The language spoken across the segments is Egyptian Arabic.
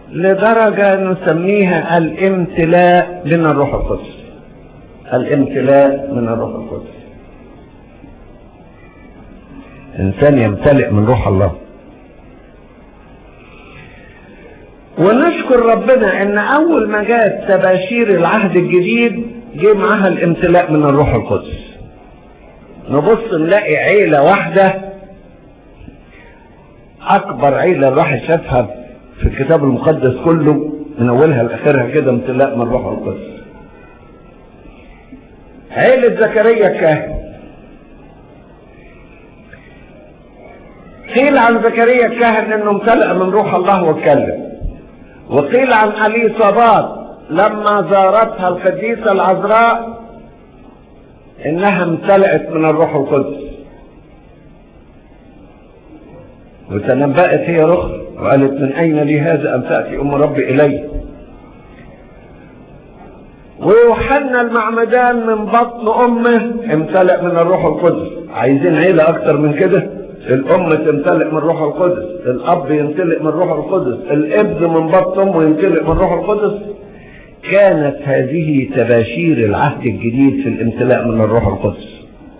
لدرجة نسميها الامتلاء من الروح القدس الامتلاء من الروح القدس انسان يمتلئ من روح الله ونشكر ربنا ان اول ما جاءت تباشير العهد الجديد جه معاها الامتلاء من الروح القدس نبص نلاقي عيلة واحدة اكبر عيلة الواحد شافها في الكتاب المقدس كله من اولها لاخرها كده امتلاء من الروح القدس عيلة زكريا الكاهن قيل عن زكريا الكاهن انه امتلأ من روح الله واتكلم وقيل عن اليصابات لما زارتها القديسة العذراء انها امتلأت من الروح القدس وتنبأت هي رخ وقالت من اين لي هذا ان تأتي ام ربي الي ويوحنا المعمدان من بطن امه امتلأ من الروح القدس عايزين عيلة اكتر من كده الام تمتلئ من روح القدس الاب يمتلئ من روح القدس الابن من بطن امه يمتلئ من روح القدس كانت هذه تباشير العهد الجديد في الامتلاء من الروح القدس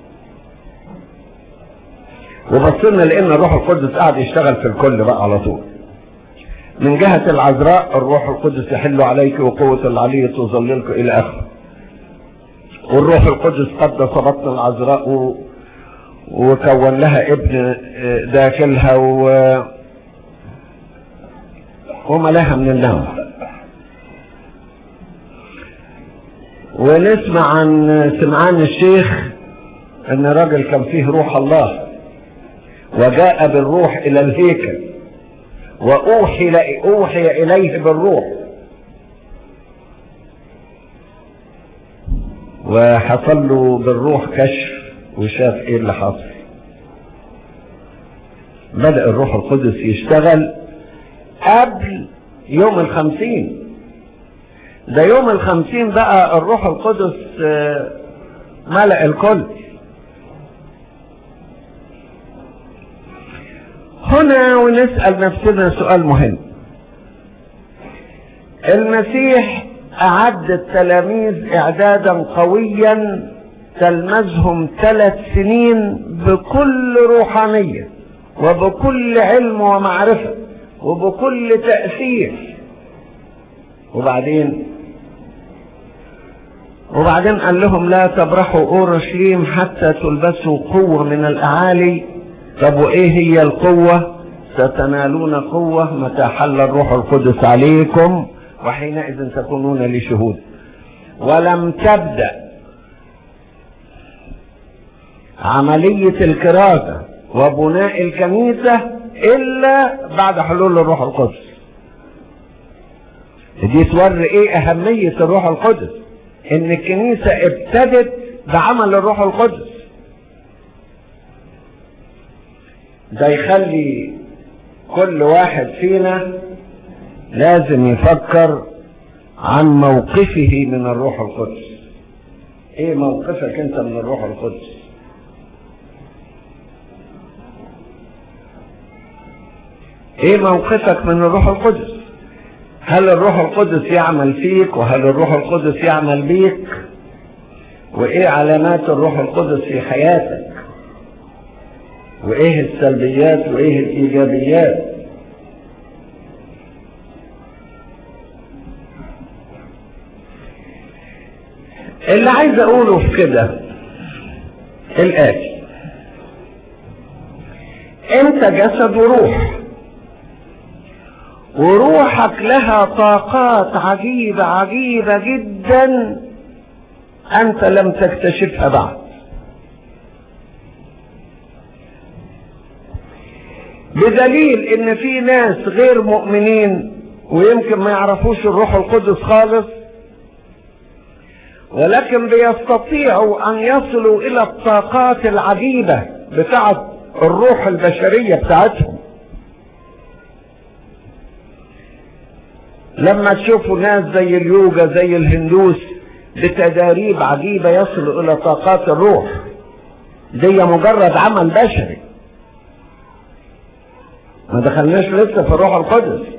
وبصينا لان الروح القدس قاعد يشتغل في الكل بقى على طول من جهة العذراء الروح القدس يحل عليك وقوة العلي تظللك إلى آخره والروح القدس قدس بطن العذراء و... وكون لها ابن داخلها و... وملاها من النوم ونسمع عن سمعان الشيخ ان راجل كان فيه روح الله وجاء بالروح الى الهيكل واوحي اوحي اليه بالروح وحصل له بالروح كشف وشاف ايه اللي حصل بدأ الروح القدس يشتغل قبل يوم الخمسين ده يوم الخمسين بقى الروح القدس ملأ الكل هنا ونسأل نفسنا سؤال مهم المسيح أعد التلاميذ إعدادا قويا تلمذهم ثلاث سنين بكل روحانية وبكل علم ومعرفة وبكل تأثير وبعدين وبعدين قال لهم لا تبرحوا اورشليم حتى تلبسوا قوة من الاعالي طب وايه هي القوة ستنالون قوة متى حل الروح القدس عليكم وحينئذ تكونون لي شهود ولم تبدأ عملية الكرازة وبناء الكنيسة إلا بعد حلول الروح القدس دي توري ايه أهمية الروح القدس إن الكنيسة ابتدت بعمل الروح القدس ده يخلي كل واحد فينا لازم يفكر عن موقفه من الروح القدس ايه موقفك انت من الروح القدس ايه موقفك من الروح القدس هل الروح القدس يعمل فيك وهل الروح القدس يعمل بيك وايه علامات الروح القدس في حياتك وايه السلبيات وايه الايجابيات اللي عايز اقوله في كده الاتي انت جسد وروح وروحك لها طاقات عجيبة عجيبة جدا انت لم تكتشفها بعد بدليل ان في ناس غير مؤمنين ويمكن ما يعرفوش الروح القدس خالص ولكن بيستطيعوا ان يصلوا الى الطاقات العجيبة بتاعت الروح البشرية بتاعتهم لما تشوفوا ناس زي اليوجا زي الهندوس بتداريب عجيبة يصلوا الى طاقات الروح دي مجرد عمل بشري ما دخلناش لسه في الروح القدس